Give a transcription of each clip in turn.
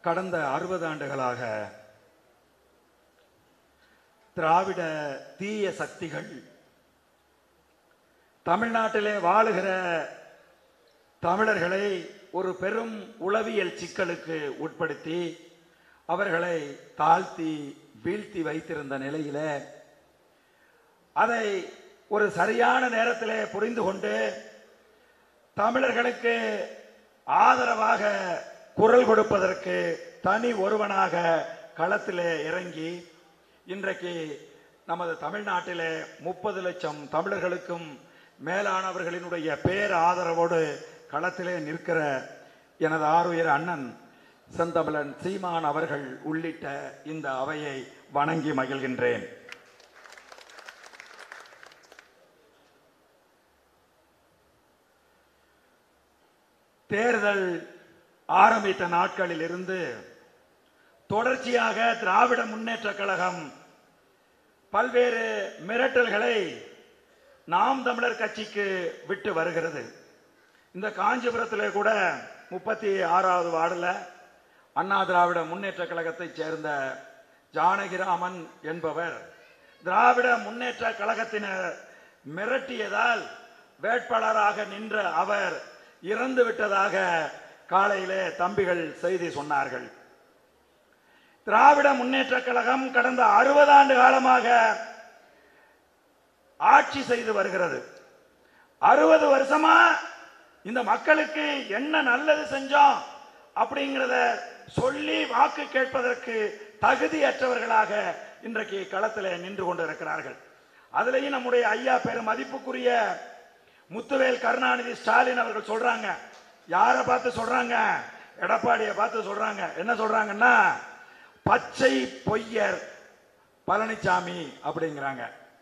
கடந்த அறுபது ஆண்டுகளாக திராவிட தீய சக்திகள் தமிழ்நாட்டிலே வாழுகிற தமிழர்களை ஒரு பெரும் உளவியல் சிக்கலுக்கு உட்படுத்தி அவர்களை தாழ்த்தி வீழ்த்தி வைத்திருந்த நிலையில அதை ஒரு சரியான நேரத்திலே புரிந்து கொண்டு தமிழர்களுக்கு ஆதரவாக குரல் கொடுப்பதற்கு தனி ஒருவனாக களத்திலே இறங்கி இன்றைக்கு நமது தமிழ்நாட்டிலே முப்பது லட்சம் தமிழர்களுக்கும் மேலானவர்களினுடைய பேர் ஆதரவோடு களத்திலே நிற்கிற எனது ஆறுயிர் அண்ணன் செந்தமிழன் சீமான் அவர்கள் உள்ளிட்ட இந்த அவையை வணங்கி மகிழ்கின்றேன் தேர்தல் ஆரம்பித்த நாட்களில் இருந்து தொடர்ச்சியாக திராவிட முன்னேற்ற கழகம் பல்வேறு மிரட்டல்களை நாம் தமிழர் கட்சிக்கு விட்டு வருகிறது இந்த காஞ்சிபுரத்தில் கூட முப்பத்தி ஆறாவது வார்டில் அண்ணா திராவிட முன்னேற்ற கழகத்தைச் சேர்ந்த ஜானகிராமன் என்பவர் திராவிட முன்னேற்ற கழகத்தினர் மிரட்டியதால் வேட்பாளராக நின்ற அவர் இறந்து விட்டதாக காலையிலே தம்பிகள் செய்தி சொன்னார்கள் திராவிட முன்னேற்ற கழகம் கடந்த அறுபது ஆண்டு காலமாக ஆட்சி செய்து வருகிறது அறுபது வருஷமா இந்த மக்களுக்கு என்ன நல்லது செஞ்சோம் அப்படிங்கிறத சொல்லி வாக்கு கேட்பதற்கு தகுதியற்றவர்களாக இன்றைக்கு களத்தில் நின்று கொண்டிருக்கிறார்கள் அதுலேயும் நம்முடைய ஐயா பெரும் மதிப்புக்குரிய முத்துவேல் கருணாநிதி ஸ்டாலின் அவர்கள் சொல்றாங்க யாரை பார்த்து சொல்றாங்க எடப்பாடியை பார்த்து சொல்றாங்க என்ன சொல்றாங்கன்னா பச்சை பொய்யர் பழனிசாமி அப்படிங்கிறாங்க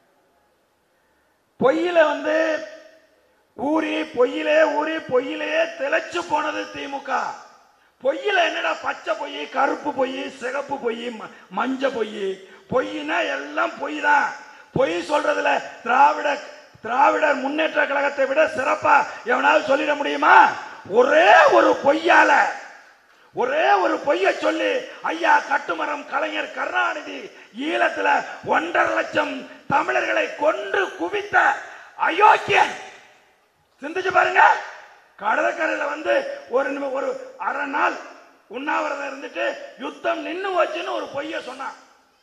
பொய்யில வந்து ஊறி பொய்யிலே ஊறி பொய்யிலேயே திளைச்சு போனது திமுக பொய்யில என்னடா பச்சை பொய் கருப்பு பொய் சிகப்பு பொய் ம- மஞ்ச பொய் பொய்னா எல்லாம் பொய் தான் பொய் சொல்றதுல திராவிட திராவிடர் முன்னேற்ற கழகத்தை விட சிறப்பா எவனாவது சொல்லிட முடியுமா ஒரே ஒரு பொய்யால ஒரே ஒரு பொய்ய சொல்லி ஐயா கட்டுமரம் கலைஞர் கருணாநிதி ஈழத்துல ஒன்றரை லட்சம் தமிழர்களை கொன்று குவித்த அயோக்கியன் சிந்திச்சு பாருங்க கடற்கரையில வந்து ஒரு நிமி- ஒரு அரை நாள் உண்ணாவிரதம் இருந்துட்டு யுத்தம் நின்னு போச்சுன்னு ஒரு பொய்ய சொன்னான்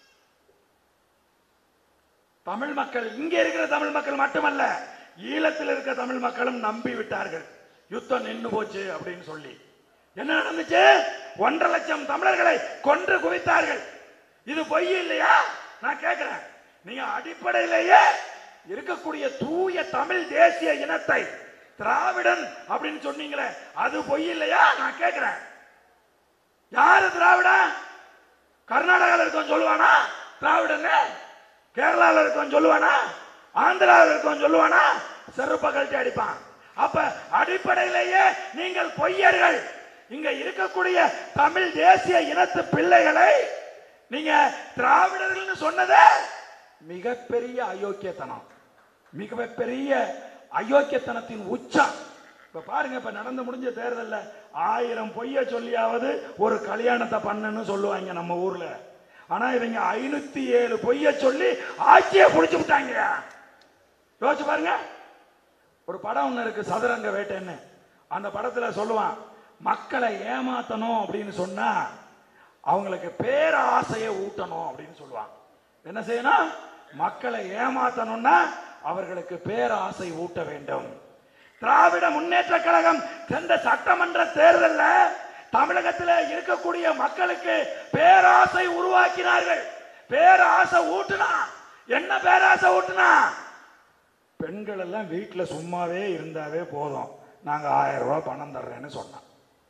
தமிழ் மக்கள் இங்க இருக்கிற தமிழ் மக்கள் மட்டுமல்ல ஈழத்தில் இருக்க தமிழ் மக்களும் நம்பி விட்டார்கள் யுத்தம் நின்னு போச்சு அப்படின்னு சொல்லி என்ன நடந்துச்சு ஒன்றரை லட்சம் தமிழர்களை கொன்று குவித்தார்கள் இது பொய் இல்லையா நான் கேட்கிறேன் நீங்க அடிப்படையிலேயே இருக்கக்கூடிய தூய தமிழ் தேசிய இனத்தை திராவிடன் அப்படின்னு சொன்னீங்களே அது பொய் இல்லையா நான் கேட்கிறேன் யாரு திராவிடன் கர்நாடகாவில் இருக்கவன் சொல்லுவானா திராவிடன்னு கேரளாவில் இருக்கவன் சொல்லுவானா ஆந்திராவில் இருக்கவன் சொல்லுவானா செருப்ப கழட்டி அடிப்பான் அப்ப அடிப்படையிலேயே நீங்கள் பொய்யர்கள் இங்க இருக்கக்கூடிய தமிழ் தேசிய இனத்து பிள்ளைகளை நீங்க திராவிடர்கள்னு சொன்னதே மிகப்பெரிய அயோக்கியத்தனம் மிகப்பெரிய அயோக்கியத்தனத்தின் உச்சம் இப்ப பாருங்க இப்ப நடந்து முடிஞ்ச தேர்தல்ல ஆயிரம் பொய்ய சொல்லியாவது ஒரு கல்யாணத்தை பண்ணுன்னு சொல்லுவாங்க நம்ம ஊர்ல ஆனா இவங்க ஐநூத்தி ஏழு பொய்ய சொல்லி ஆட்சியை புடிச்சு விட்டாங்க யோசிச்சு பாருங்க ஒரு படம் ஒண்ணு இருக்கு சதுரங்க வேட்டைன்னு அந்த படத்துல சொல்லுவான் மக்களை ஏமாத்தணும் அப்படின்னு சொன்னா அவங்களுக்கு பேராசையை ஊட்டணும் அப்படின்னு சொல்லுவான் என்ன செய்யணும் மக்களை ஏமாத்தணும்னா அவர்களுக்கு பேராசை ஊட்ட வேண்டும் திராவிட முன்னேற்ற கழகம் சென்ற சட்டமன்ற தேர்தல்ல தமிழகத்தில் இருக்கக்கூடிய மக்களுக்கு பேராசை உருவாக்கினார்கள் பேராசை ஊட்டுனா என்ன பேராசை ஊட்டுனா பெண்கள் எல்லாம் வீட்டுல சும்மாவே இருந்தாவே போதும் நாங்க ஆயிரம் ரூபாய் பணம் தர்றேன்னு சொன்னான்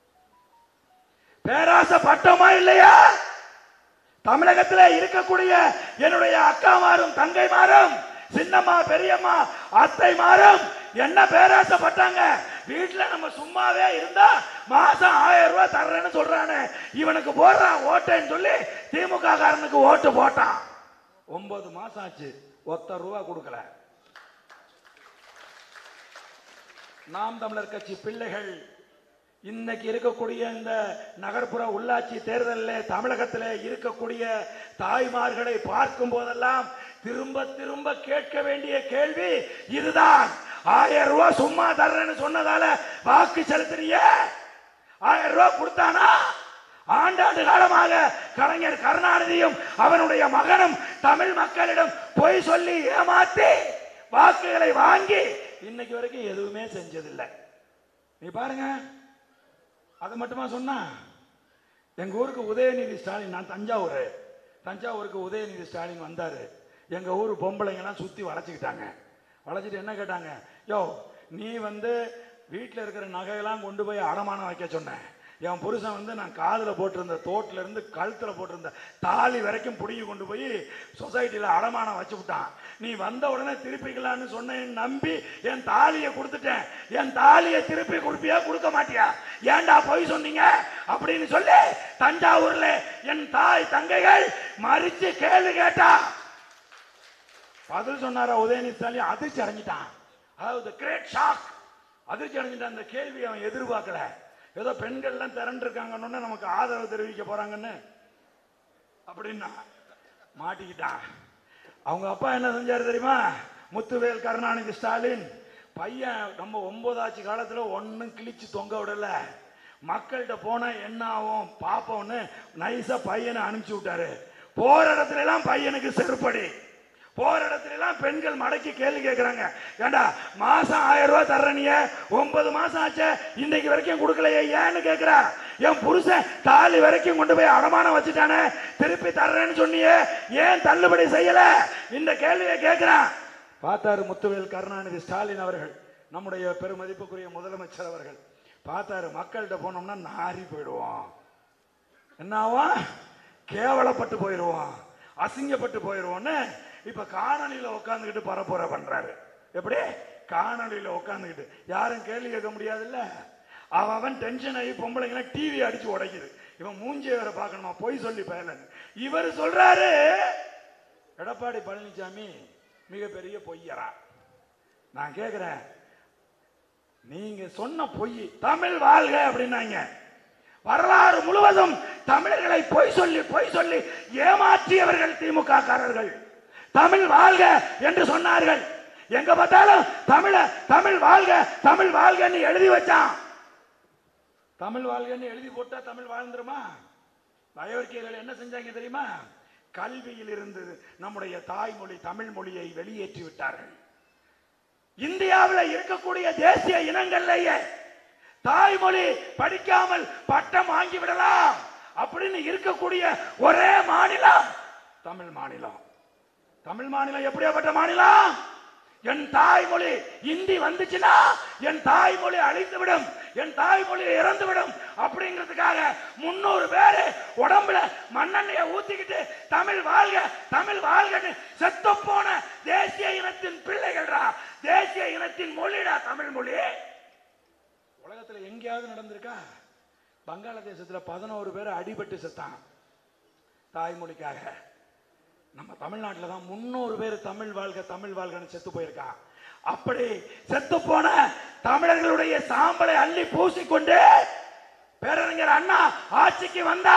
பேராசை பட்டமா இல்லையா தமிழகத்தில் இருக்கக்கூடிய என்னுடைய அக்காமாரும் தங்கைமாரும் சின்னம்மா பெரியம்மா அத்தை மாறும் என்ன பேராசைப்பட்டாங்க வீட்டுல நம்ம சும்மாவே இருந்தா மாசம் ஆயிரம் ரூபாய் தர்றேன்னு சொல்றானே இவனுக்கு போடுறான் ஓட்டேன்னு சொல்லி திமுக காரனுக்கு ஓட்டு போட்டான் ஒன்பது மாசம் ஆச்சு ஒத்த ரூபா கொடுக்கல நாம் தமிழர் கட்சி பிள்ளைகள் இன்னைக்கு இருக்கக்கூடிய இந்த நகர்ப்புற உள்ளாட்சி தேர்தலில் தமிழகத்தில் இருக்கக்கூடிய தாய்மார்களை பார்க்கும் போதெல்லாம் திரும்ப திரும்ப கேட்க வேண்டிய கேள்வி இதுதான் ஆயிரம் ரூபாய் சும்மா தர்றேன்னு சொன்னதால வாக்கு செலுத்துறிய ஆயிரம் ரூபாய் கொடுத்தானா ஆண்டாண்டு காலமாக கலைஞர் கருணாநிதியும் அவனுடைய மகனும் தமிழ் மக்களிடம் பொய் சொல்லி ஏமாத்தி வாக்குகளை வாங்கி இன்னைக்கு வரைக்கும் எதுவுமே செஞ்சதில்லை நீ பாருங்க அது மட்டுமா சொன்னா எங்க ஊருக்கு உதயநிதி ஸ்டாலின் நான் தஞ்சாவூர் தஞ்சாவூருக்கு உதயநிதி ஸ்டாலின் வந்தாரு எங்க ஊர் பொம்பளைங்கெல்லாம் சுத்தி வளைச்சுக்கிட்டாங்க வளைச்சிட்டு என்ன கேட்டாங்க யோ நீ வந்து வீட்டில் இருக்கிற நகையெல்லாம் கொண்டு போய் அடமானம் வைக்க சொன்னேன் என் புருஷன் வந்து நான் காதில் போட்டிருந்த தோட்டில் இருந்து கழுத்தில் போட்டிருந்த தாலி வரைக்கும் பிடிங்கி கொண்டு போய் சொசைட்டியில் அடமானம் வச்சு விட்டான் நீ வந்த உடனே திருப்பிக்கலான்னு சொன்னேன் நம்பி என் தாலியை கொடுத்துட்டேன் என் தாலியை திருப்பி கொடுப்பியா கொடுக்க மாட்டியா ஏன்டா பொய் சொன்னீங்க அப்படின்னு சொல்லி தஞ்சாவூர்ல என் தாய் தங்கைகள் மறிச்சு கேள்வி கேட்டா பதில் சொன்னாரா உதயநிதி ஸ்டாலின் அதிர்ச்சி அடைஞ்சிட்டான் அதாவது கிரேட் ஷாக் அதிர்ச்சி அடைஞ்சிட்டான் அந்த கேள்வி அவன் எதிர்பார்க்கல ஏதோ பெண்கள்லாம் திரண்டு இருக்காங்கன்னு நமக்கு ஆதரவு தெரிவிக்க போறாங்கன்னு அப்படின்னா மாட்டிக்கிட்டான் அவங்க அப்பா என்ன செஞ்சாரு தெரியுமா முத்துவேல் கருணாநிதி ஸ்டாலின் பையன் நம்ம ஒன்பதாச்சு காலத்துல ஒன்னும் கிழிச்சு தொங்க விடல மக்கள்கிட்ட போனா என்ன ஆகும் பாப்போம்னு நைஸா பையனை அனுப்பிச்சு விட்டாரு போற இடத்துல எல்லாம் பையனுக்கு செருப்படி போற இடத்துல எல்லாம் பெண்கள் மடக்கி கேள்வி கேட்கறாங்க ஏண்டா மாசம் ஆயிரம் ரூபாய் தர்றனிய ஒன்பது மாசம் ஆச்சு இன்னைக்கு வரைக்கும் கொடுக்கலையே ஏன்னு கேக்குறா என் புருஷன் தாலி வரைக்கும் கொண்டு போய் அடமானம் வச்சுட்டானே திருப்பி தர்றேன்னு சொன்னியே ஏன் தள்ளுபடி செய்யல இந்த கேள்வியை கேட்கிறான் பார்த்தாரு முத்துவேல் கருணாநிதி ஸ்டாலின் அவர்கள் நம்முடைய பெருமதிப்புக்குரிய முதலமைச்சர் அவர்கள் பார்த்தாரு மக்கள்கிட்ட போனோம்னா நாரி போயிடுவோம் என்னாவா கேவலப்பட்டு போயிடுவோம் அசிங்கப்பட்டு போயிடுவோன்னு இப்ப காணொலியில உட்காந்துக்கிட்டு பரப்புரை பண்றாரு எப்படி காணொலியில உட்காந்துக்கிட்டு யாரும் கேள்வி கேட்க முடியாதுல்ல அவன் அவன் டென்ஷன் ஆகி பொம்பளைங்க டிவி அடிச்சு உடைக்குது இவன் மூஞ்சிய வேற பார்க்கணுமா பொய் சொல்லி பயலன்னு இவர் சொல்றாரு எடப்பாடி பழனிசாமி மிகப்பெரிய பொய்யரா நான் கேக்குறேன் நீங்க சொன்ன பொய் தமிழ் வாழ்க அப்படின்னாங்க வரலாறு முழுவதும் தமிழர்களை பொய் சொல்லி பொய் சொல்லி ஏமாற்றியவர்கள் திமுக காரர்கள் தமிழ் வாழ்க என்று சொன்னார்கள் எங்க பார்த்தாலும் தமிழ தமிழ் வாழ்க தமிழ் வாழ்கன்னு எழுதி வச்சான் தமிழ் வாழ்கன்னு எழுதி போட்டா தமிழ் வாழ்ந்துருமா நயவர்க்கியர்கள் என்ன செஞ்சாங்க தெரியுமா கல்வியில் இருந்து நம்முடைய தாய்மொழி தமிழ் மொழியை வெளியேற்றி விட்டார்கள் இந்தியாவில் இருக்கக்கூடிய தேசிய இனங்கள்லயே தாய்மொழி படிக்காமல் பட்டம் வாங்கி விடலாம் அப்படின்னு இருக்கக்கூடிய ஒரே மாநிலம் தமிழ் மாநிலம் தமிழ் மாநிலம் எப்படியாப்பட்ட மாநிலம் என் தாய்மொழி இந்தி வந்துச்சுன்னா என் தாய்மொழி அழிந்து விடும் என் தாய்மொழி இறந்து விடும் அப்படிங்கிறதுக்காக முன்னூறு பேரு உடம்புல மண்ணெண்ணைய ஊத்திக்கிட்டு தமிழ் வாழ்க தமிழ் வாழ்கன்னு செத்து போன தேசிய இனத்தின் பிள்ளைகள்டா தேசிய இனத்தின் மொழிடா தமிழ் மொழி உலகத்துல எங்கேயாவது நடந்திருக்கா வங்காளதேசத்துல பதினோரு பேர் அடிபட்டு செத்தான் தாய்மொழிக்காக நம்ம தமிழ்நாட்டில் தான் முன்னூறு பேர் தமிழ் வாழ்க தமிழ் வாழ்கன்னு செத்து போயிருக்கான் அப்படி செத்து போன தமிழர்களுடைய சாம்பலை அள்ளி பூசிக்கொண்டு பேரறிஞர் அண்ணா ஆட்சிக்கு வந்தா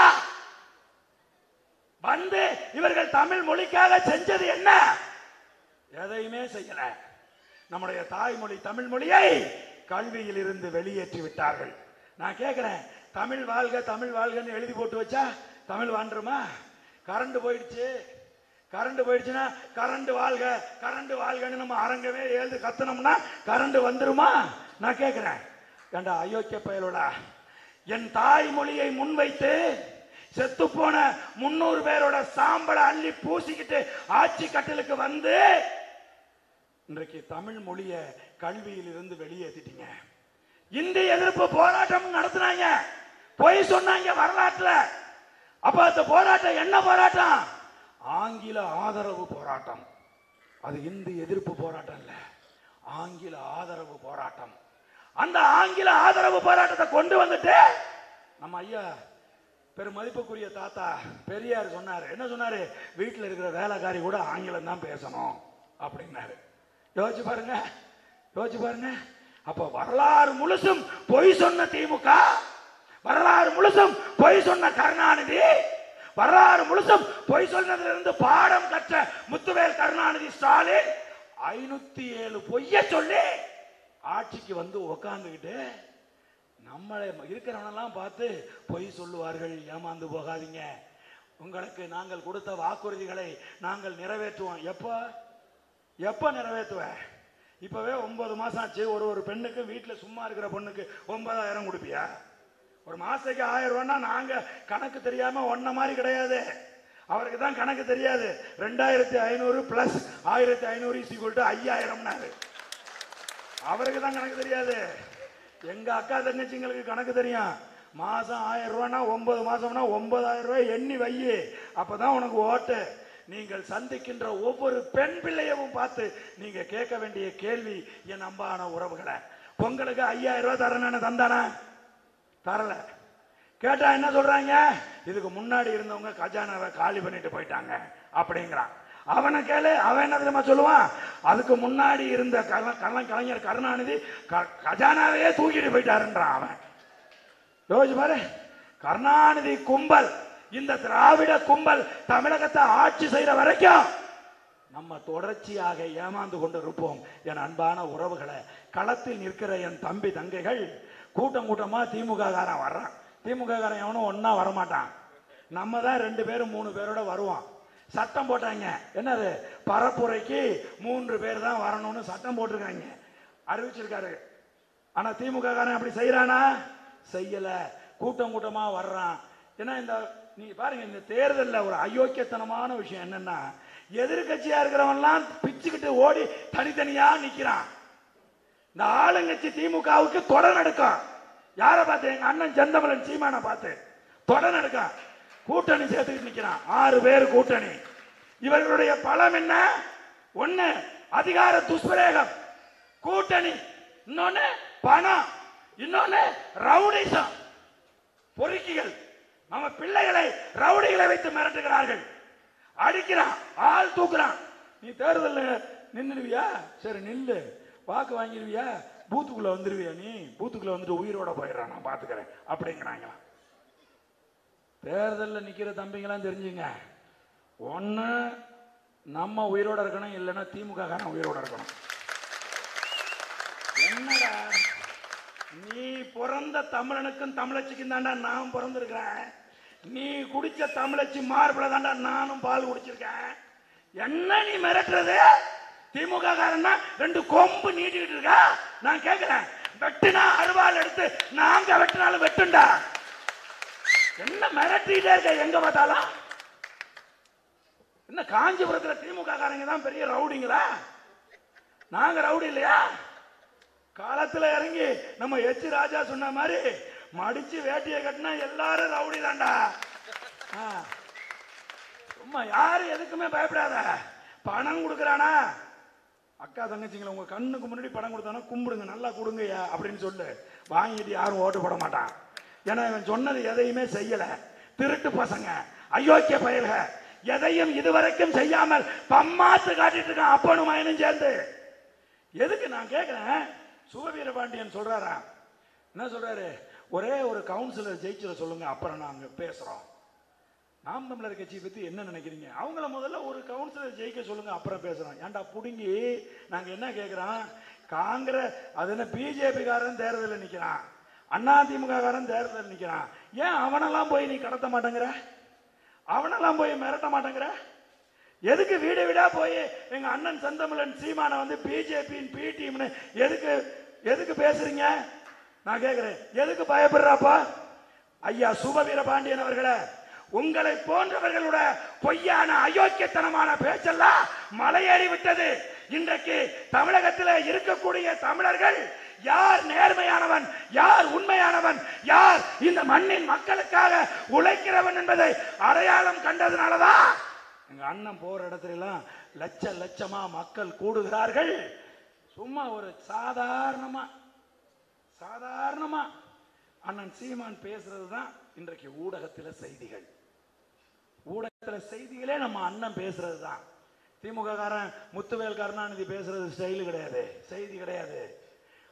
வந்து இவர்கள் தமிழ் மொழிக்காக செஞ்சது என்ன எதையுமே செய்யல நம்முடைய தாய்மொழி தமிழ் மொழியை கல்வியில் இருந்து வெளியேற்றி விட்டார்கள் நான் கேட்கிறேன் தமிழ் வாழ்க தமிழ் வாழ்கன்னு எழுதி போட்டு வச்சா தமிழ் வாழ்ந்துருமா கரண்ட் போயிடுச்சு கரண்ட் போயிடுச்சுன்னா கரண்ட் வாழ்க கரண்ட் வாழ்கன்னு நம்ம அரங்கமே எழுது கத்தனோம்னா கரண்ட் வந்துருமா நான் கேட்கிறேன் ஏண்டா அயோக்கிய பயலோடா என் தாய்மொழியை முன்வைத்து செத்து போன முன்னூறு பேரோட சாம்பலை அள்ளி பூசிக்கிட்டு ஆட்சி கட்டலுக்கு வந்து இன்றைக்கு தமிழ் மொழிய கல்வியில் இருந்து வெளியேற்றிட்டீங்க இந்தி எதிர்ப்பு போராட்டம் நடத்தினாங்க பொய் சொன்னாங்க வரலாற்றுல அப்ப அந்த போராட்டம் என்ன போராட்டம் ஆங்கில ஆதரவு போராட்டம் அது இந்தி எதிர்ப்பு போராட்டம் இல்ல ஆங்கில ஆதரவு போராட்டம் அந்த ஆங்கில ஆதரவு போராட்டத்தை கொண்டு வந்துட்டு நம்ம ஐயா பெருமதிப்புக்குரிய தாத்தா பெரியார் சொன்னாரு என்ன சொன்னாரு வீட்டில் இருக்கிற வேலைக்காரி கூட ஆங்கிலம் தான் பேசணும் அப்படின்னாரு யோசிச்சு பாருங்க யோசிச்சு பாருங்க அப்ப வரலாறு முழுசும் பொய் சொன்ன திமுக வரலாறு முழுசும் பொய் சொன்ன கருணாநிதி வரலாறு முழுசும் பொய் சொன்னதிலிருந்து பாடம் கற்ற முத்துவேல் கருணாநிதி ஸ்டாலின் ஐநூத்தி ஏழு பொய்ய சொல்லி ஆட்சிக்கு வந்து உக்காந்துக்கிட்டு நம்மளை இருக்கிறவனெல்லாம் பார்த்து பொய் சொல்லுவார்கள் ஏமாந்து போகாதீங்க உங்களுக்கு நாங்கள் கொடுத்த வாக்குறுதிகளை நாங்கள் நிறைவேற்றுவோம் எப்போ எப்போ நிறைவேற்றுவேன் இப்பவே ஒன்பது மாசம் ஆச்சு ஒரு ஒரு பெண்ணுக்கு வீட்டில் சும்மா இருக்கிற பொண்ணுக்கு ஒன்பதாயிரம் கொடுப்பியா ஒரு மாசத்துக்கு ஆயிரம் ரூபான்னா நாங்க கணக்கு தெரியாம ஒன்ன மாதிரி கிடையாது அவருக்கு தான் கணக்கு தெரியாது ரெண்டாயிரத்தி ஐநூறு பிளஸ் ஆயிரத்தி ஐநூறு ஈக்குவல் டு ஐயாயிரம்னாரு அவருக்கு தான் கணக்கு தெரியாது எங்க அக்கா தங்கச்சிங்களுக்கு கணக்கு தெரியும் மாசம் ஆயிரம் ரூபானா ஒன்பது மாசம்னா ஒன்பதாயிரம் ரூபாய் எண்ணி வையி அப்பதான் உனக்கு ஓட்டு நீங்கள் சந்திக்கின்ற ஒவ்வொரு பெண் பிள்ளையவும் பார்த்து நீங்க கேட்க வேண்டிய கேள்வி என் அன்பான உறவுகளை பொங்கலுக்கு ஐயாயிரம் ரூபாய் தரேன்னு தந்தானா தரல கேட்டா என்ன சொல்றாங்க இதுக்கு முன்னாடி இருந்தவங்க கஜானாவை காலி பண்ணிட்டு போயிட்டாங்க அப்படிங்கிறான் அவனை கேளு அவன் என்ன தெரியுமா சொல்லுவான் அதுக்கு முன்னாடி இருந்த கல- கல- கலைஞர் கருணாநிதி க- கஜானாவையே தூக்கிட்டு போயிட்டாருன்றான் அவன் யோசிச்சு பாரு கருணாநிதி கும்பல் இந்த திராவிட கும்பல் தமிழகத்தை ஆட்சி செய்யற வரைக்கும் நம்ம தொடர்ச்சியாக ஏமாந்து கொண்டு இருப்போம் என் அன்பான உறவுகளை களத்தில் நிற்கிற என் தம்பி தங்கைகள் கூட்டம் கூட்டமா திமுக காரன் வர்றான் திமுக காரன் எவனும் ஒன்னா வரமாட்டான் நம்ம தான் ரெண்டு பேரும் மூணு பேரோட வருவோம் சட்டம் போட்டாங்க என்னது பரப்புரைக்கு மூன்று பேர் தான் வரணும்னு சட்டம் போட்டிருக்காங்க அறிவிச்சிருக்காரு ஆனா திமுக காரன் அப்படி செய்யறானா செய்யல கூட்டம் கூட்டமா வர்றான் ஏன்னா இந்த நீ பாருங்க இந்த தேர்தல்ல ஒரு அயோக்கியத்தனமான விஷயம் என்னன்னா எதிர்க்கட்சியா இருக்கிறவன்லாம் பிச்சுக்கிட்டு ஓடி தனித்தனியா நிக்கிறான் இந்த ஆளுங்கட்சி திமுகவுக்கு தொடர் நடக்கும் யாரை பார்த்து எங்க அண்ணன் செந்தமலன் சீமானை பார்த்து தொடர் நடக்கும் கூட்டணி சேர்த்துக்கிட்டு நிக்கிறான் ஆறு பேர் கூட்டணி இவர்களுடைய பலம் என்ன ஒண்ணு அதிகார துஷ்பிரயோகம் கூட்டணி இன்னொன்னு பணம் இன்னொன்னு ரவுடிசம் பொறுக்கிகள் நம்ம பிள்ளைகளை ரவுடிகளை வைத்து மிரட்டுகிறார்கள் அடிக்கிறான் ஆள் தூக்குறான் நீ தேர்தலில் நின்னுடுவியா சரி நில்லு வாக்கு வாங்கிடுவியா பூத்துக்குள்ள வந்துருவியா நீ பூத்துக்குள்ள வந்துட்டு உயிரோட போயிடுறான் நான் பாத்துக்கிறேன் அப்படிங்கிறாங்களாம் தேர்தலில் நிக்கிற தம்பிங்களாம் தெரிஞ்சுங்க ஒண்ணு நம்ம உயிரோட இருக்கணும் இல்லைன்னா திமுக காரன் உயிரோட இருக்கணும் என்னடா நீ பிறந்த தமிழனுக்கும் தமிழச்சிக்கும் தாண்டா நான் பிறந்திருக்கிறேன் நீ குடிச்ச தமிழச்சி மார்பிள தாண்டா நானும் பால் குடிச்சிருக்கேன் என்ன நீ மிரட்டுறது திமுக காரன்னா ரெண்டு கொம்பு நீட்டிக்கிட்டு இருக்கா நான் கேட்கிறேன் வெட்டுனா அருவாள் எடுத்து நாங்க வெட்டினாலும் வெட்டுண்டா என்ன மிரட்டிட்டே இருக்க எங்க பார்த்தாலும் என்ன காஞ்சிபுரத்துல திமுக காரங்க தான் பெரிய ரவுடிங்களா நாங்க ரவுடி இல்லையா காலத்துல இறங்கி நம்ம எச் ராஜா சொன்ன மாதிரி மடிச்சு வேட்டியை கட்டினா எல்லாரும் ரவுடி தான்டா ஆ. சும்மா யாரும் எதுக்குமே பயப்படாத பணம் கொடுக்கறானா அக்கா தங்கச்சிங்களை உங்க கண்ணுக்கு முன்னாடி பணம் கொடுத்தானா கும்பிடுங்க நல்லா கொடுங்கய்யா அப்படின்னு சொல்லு வாங்கிட்டு யாரும் ஓட்டு போட மாட்டான் ஏன்னா இவன் சொன்னது எதையுமே செய்யல திருட்டு பசங்க அயோக்கிய பயல்க எதையும் இதுவரைக்கும் செய்யாமல் பம்மாத்து காட்டிட்டு இருக்கான் அப்பனும் மகனும் சேர்ந்து எதுக்கு நான் கேட்கிறேன் சுபவீர பாண்டியன் சொல்றாரா என்ன சொல்றாரு ஒரே ஒரு கவுன்சிலர் ஜெயிச்சிட சொல்லுங்க அப்புறம் நாங்க பேசுறோம் நாம் தமிழர் கட்சியை பத்தி என்ன நினைக்கிறீங்க அவங்கள முதல்ல ஒரு கவுன்சிலர் ஜெயிக்க சொல்லுங்க அப்புறம் பேசுறோம் ஏன்டா புடுங்கி நாங்க என்ன கேக்குறோம் காங்கிரஸ் அது என்ன பிஜேபி காரன் தேர்தலில் நிக்கிறான் அண்ணா திமுக காரன் தேர்தலில் நிக்கிறான் ஏன் அவனெல்லாம் போய் நீ கடத்த மாட்டேங்கிற அவனெல்லாம் போய் மிரட்ட மாட்டேங்கிற எதுக்கு வீடு வீடா போய் எங்க அண்ணன் செந்தமிழன் சீமானை வந்து பிஜேபியின் பி டீம்னு எதுக்கு எதுக்கு பேசுறீங்க நான் கேக்குறேன் எதுக்கு பயப்படுறாப்பா ஐயா சுபவீர பாண்டியன் அவர்களே உங்களை போன்றவர்களோட பொய்யான அயோக்கியத்தனமான பேச்செல்லாம் மலையேறி விட்டது இன்றைக்கு தமிழகத்தில் இருக்கக்கூடிய தமிழர்கள் யார் நேர்மையானவன் யார் உண்மையானவன் யார் இந்த மண்ணின் மக்களுக்காக உழைக்கிறவன் என்பதை அடையாளம் கண்டதுனாலதான் எங்க அண்ணன் போற இடத்துல எல்லாம் லட்ச லட்சமா மக்கள் கூடுகிறார்கள் சும்மா ஒரு சாதாரணமா சாதாரணமா அண்ணன் சீமான் பேசுறது தான் இன்றைக்கு ஊடகத்துல செய்திகள் ஊடகத்துல செய்திகளே நம்ம அண்ணன் பேசுறது தான் திமுக காரன் முத்துவேல் கருணாநிதி பேசுறது ஸ்டைல் கிடையாது செய்தி கிடையாது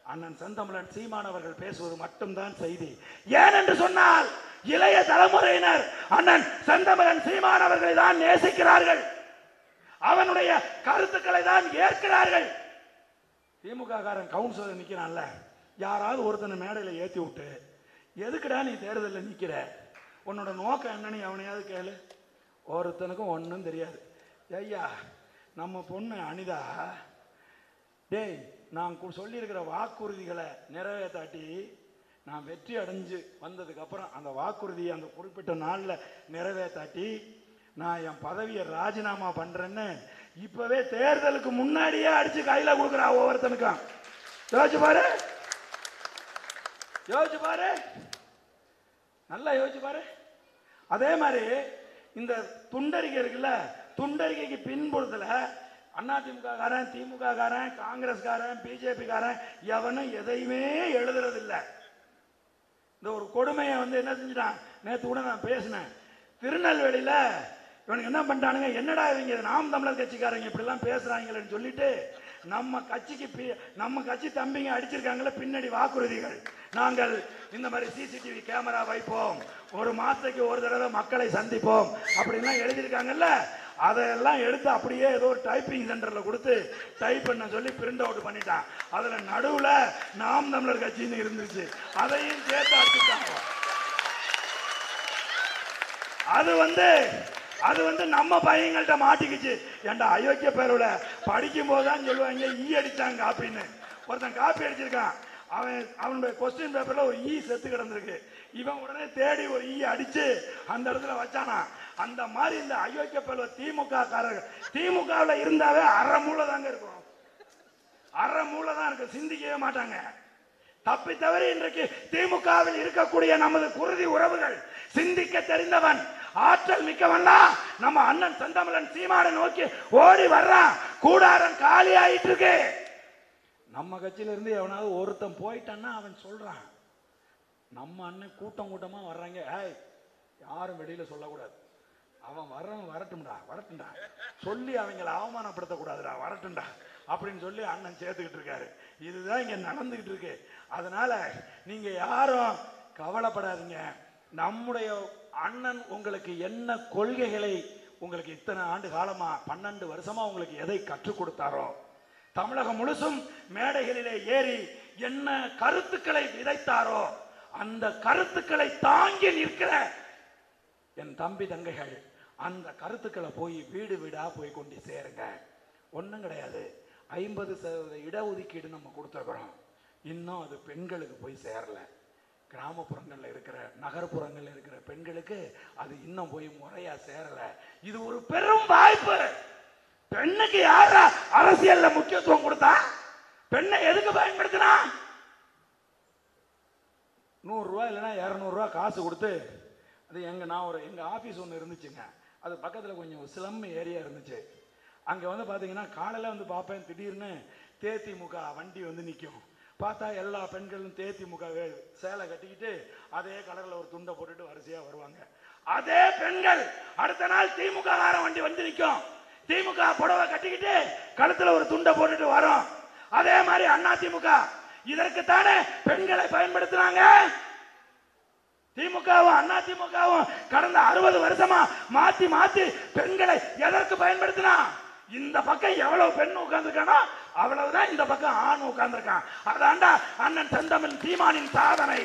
அண்ணன் செந்தமிழன் சீமான் அவர்கள் பேசுவது மட்டும்தான் செய்தி ஏன் என்று சொன்னால் இளைய தலைமுறையினர் அண்ணன் செந்தமிழன் சீமான் அவர்களை தான் நேசிக்கிறார்கள் அவனுடைய கருத்துக்களை தான் ஏற்கிறார்கள் திமுக காரன் கவுன்சிலர் நிக்கிறான்ல யாராவது ஒருத்தனை மேடையில் ஏத்தி விட்டு எதுக்குடா நீ தேர்தலில் நிக்கிற உன்னோட நோக்கம் என்னன்னு அவனையாவது கேளு ஒருத்தனுக்கும் ஒன்றும் தெரியாது ஐயா நம்ம பொண்ணு அனிதா டேய் நான் கு- சொல்லியிருக்கிற வாக்குறுதிகளை நிறைவேற்றாட்டி நான் வெற்றி அடைஞ்சு வந்ததுக்கு அப்புறம் அந்த வாக்குறுதியை அந்த குறிப்பிட்ட நாளில் நிறைவேற்றாட்டி நான் என் பதவியை ராஜினாமா பண்றேன்னு இப்பவே தேர்தலுக்கு முன்னாடியே அடிச்சு கையில கொடுக்குறா ஒவ்வொருத்தனுக்கும் யோசிச்சு பாரு யோசிச்சு பாரு நல்லா யோசிச்சு பாரு அதே மாதிரி இந்த துண்டறிக்கை இருக்குல்ல துண்டறிக்கைக்கு பின்புறத்துல அதிமுக காரன் திமுக காரன் காங்கிரஸ் காரன் பிஜேபி காரன் எவனும் எதையுமே எழுதுறது இல்ல இந்த ஒரு கொடுமையை வந்து என்ன செஞ்சுட்டான் நேத்து கூட நான் பேசினேன் திருநெல்வேலியில இவனுக்கு என்ன பண்ணிட்டானுங்க என்னடா இவங்க நாம் தமிழர் கட்சிக்காரங்க இப்படிலாம் பேசுறாங்களேன்னு சொல்லிட்டு நம்ம கட்சிக்கு பி- நம்ம கட்சி தம்பிங்க அடிச்சிருக்காங்களே பின்னாடி வாக்குறுதிகள் நாங்கள் இந்த மாதிரி சிசிடிவி கேமரா வைப்போம் ஒரு மாசத்துக்கு ஒரு தடவை மக்களை சந்திப்போம் அப்படின்லாம் எழுதியிருக்காங்கல்ல அதெல்லாம் எடுத்து அப்படியே ஏதோ ஒரு டைப்பிங் சென்டர்ல கொடுத்து டைப் பண்ண சொல்லி பிரிண்ட் அவுட் பண்ணிட்டான் அதுல நடுவுல நாம் தமிழர் கட்சின்னு இருந்துச்சு அதையும் சேர்த்து அடிச்சுட்டாங்க அது வந்து அது வந்து நம்ம பையங்கள்ட்ட மாட்டிக்கிச்சு ஏன்டா அயோக்கிய பேரோட படிக்கும் போது தான் சொல்லுவாங்க ஈ அடிச்சாங்க காப்பின்னு ஒருத்தன் காப்பி அடிச்சிருக்கான் அவன் அவனுடைய கொஸ்டின் பேப்பர்ல ஒரு ஈ செத்து கிடந்திருக்கு இவன் உடனே தேடி ஒரு ஈ அடிச்சு அந்த இடத்துல வச்சானா அந்த மாதிரி இந்த அயோக்கிய பேரோ திமுக காரர்கள் திமுகவில் இருந்தாவே அரை மூளை தாங்க இருக்கும் அரை மூளை தான் இருக்கு சிந்திக்கவே மாட்டாங்க தப்பி தவறி இன்றைக்கு திமுகவில் இருக்கக்கூடிய நமது குருதி உறவுகள் சிந்திக்க தெரிந்தவன் ஆற்றல் மிக்கவன்ல நம்ம அண்ணன் செந்தமிழன் சீமானை நோக்கி ஓடி வர்றான் கூடாரம் காலி ஆயிட்டு இருக்கு நம்ம கட்சியில இருந்து எவனாவது ஒருத்தன் போயிட்டான்னா அவன் சொல்றான் நம்ம அண்ணன் கூட்டம் கூட்டமா வர்றாங்க ஏய் யாரும் வெளியில சொல்லக்கூடாது அவன் வர்றவன் வரட்டும்டா வரட்டும்டா சொல்லி அவங்கள அவமானப்படுத்த கூடாதுடா வரட்டும்டா அப்படின்னு சொல்லி அண்ணன் சேர்த்துக்கிட்டு இருக்காரு இதுதான் இங்க நடந்துகிட்டு இருக்கு அதனால நீங்க யாரும் கவலைப்படாதீங்க நம்முடைய அண்ணன் உங்களுக்கு என்ன கொள்கைகளை உங்களுக்கு இத்தனை ஆண்டு காலமா பன்னெண்டு வருஷமா உங்களுக்கு எதை கற்றுக் கொடுத்தாரோ தமிழகம் முழுசும் மேடைகளிலே ஏறி என்ன கருத்துக்களை விதைத்தாரோ அந்த கருத்துக்களை தாங்கி நிற்கிற என் தம்பி தங்கைகள் அந்த கருத்துக்களை போய் வீடு வீடா போய் கொண்டு சேருங்க ஒண்ணும் கிடையாது ஐம்பது சதவீத இடஒதுக்கீடு நம்ம கொடுத்துருக்குறோம் இன்னும் அது பெண்களுக்கு போய் சேரல கிராமப்புறங்கள்ல இருக்கிற நகர்ப்புறங்கள்ல இருக்கிற பெண்களுக்கு அது இன்னும் போய் முறையா சேரல இது ஒரு பெரும் வாய்ப்பு பெண்ணுக்கு யாரா அரசியல்ல முக்கியத்துவம் கொடுத்தா பெண்ணை எதுக்கு பயன்படுத்தினா நூறு ரூபா இல்லைன்னா இரநூறுவா காசு கொடுத்து அது எங்க நான் ஒரு எங்க ஆபீஸ் ஒன்று இருந்துச்சுங்க அது பக்கத்துல கொஞ்சம் சிலம் ஏரியா இருந்துச்சு அங்க வந்து பாத்தீங்கன்னா காலையில வந்து பார்ப்பேன் திடீர்னு தேதிமுக வண்டி வந்து நிக்கும் பார்த்தா எல்லா பெண்களும் தேதிமுக வே- சேலை கட்டிக்கிட்டு அதே கலர்ல ஒரு துண்டை போட்டுட்டு வரிசையா வருவாங்க அதே பெண்கள் அடுத்த நாள் திமுக கார வண்டி வந்து நிக்கும் திமுக புடவை கட்டிக்கிட்டு கழுத்துல ஒரு துண்டை போட்டுட்டு வரும் அதே மாதிரி அண்ணா திமுக இதற்குத்தானே பெண்களை பயன்படுத்துறாங்க திமுகவும் அண்ணா திமுகவும் கடந்த அறுபது வருஷமா மாத்தி மாத்தி பெண்களை எதற்கு பயன்படுத்தினா இந்த பக்கம் எவ்வளவு பெண் உட்கார்ந்துருக்கானோ அவ்வளவுதான் இந்த பக்கம் ஆண் உட்கார்ந்துருக்கான் அதாண்டா அண்ணன் செந்தமிழ் சீமானின் சாதனை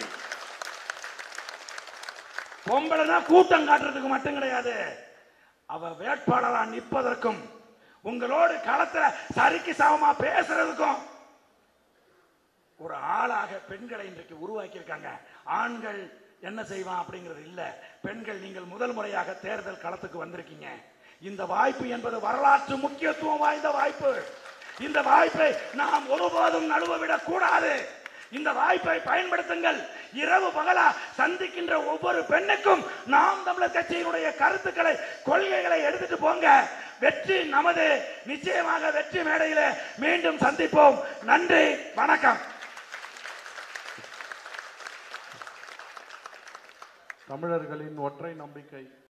பொம்பளைனா கூட்டம் காட்டுறதுக்கு மட்டும் கிடையாது அவ வேட்பாளரா நிற்பதற்கும் உங்களோடு களத்துல சரிக்கு சமமா பேசுறதுக்கும் ஒரு ஆளாக பெண்களை இன்றைக்கு உருவாக்கியிருக்காங்க ஆண்கள் என்ன செய்வான் அப்படிங்கிறது இல்ல பெண்கள் நீங்கள் முதல் முறையாக தேர்தல் களத்துக்கு வந்திருக்கீங்க இந்த வாய்ப்பு என்பது வரலாற்று முக்கியத்துவம் வாய்ந்த வாய்ப்பு இந்த வாய்ப்பை நாம் ஒருபோதும் நழுவ விடக் கூடாது இந்த வாய்ப்பை பயன்படுத்துங்கள் இரவு பகலா சந்திக்கின்ற ஒவ்வொரு பெண்ணுக்கும் நாம் தமிழர் கட்சியினுடைய கருத்துக்களை கொள்கைகளை எடுத்துட்டு போங்க வெற்றி நமது நிச்சயமாக வெற்றி மேடையிலே மீண்டும் சந்திப்போம் நன்றி வணக்கம் தமிழர்களின் ஒற்றை நம்பிக்கை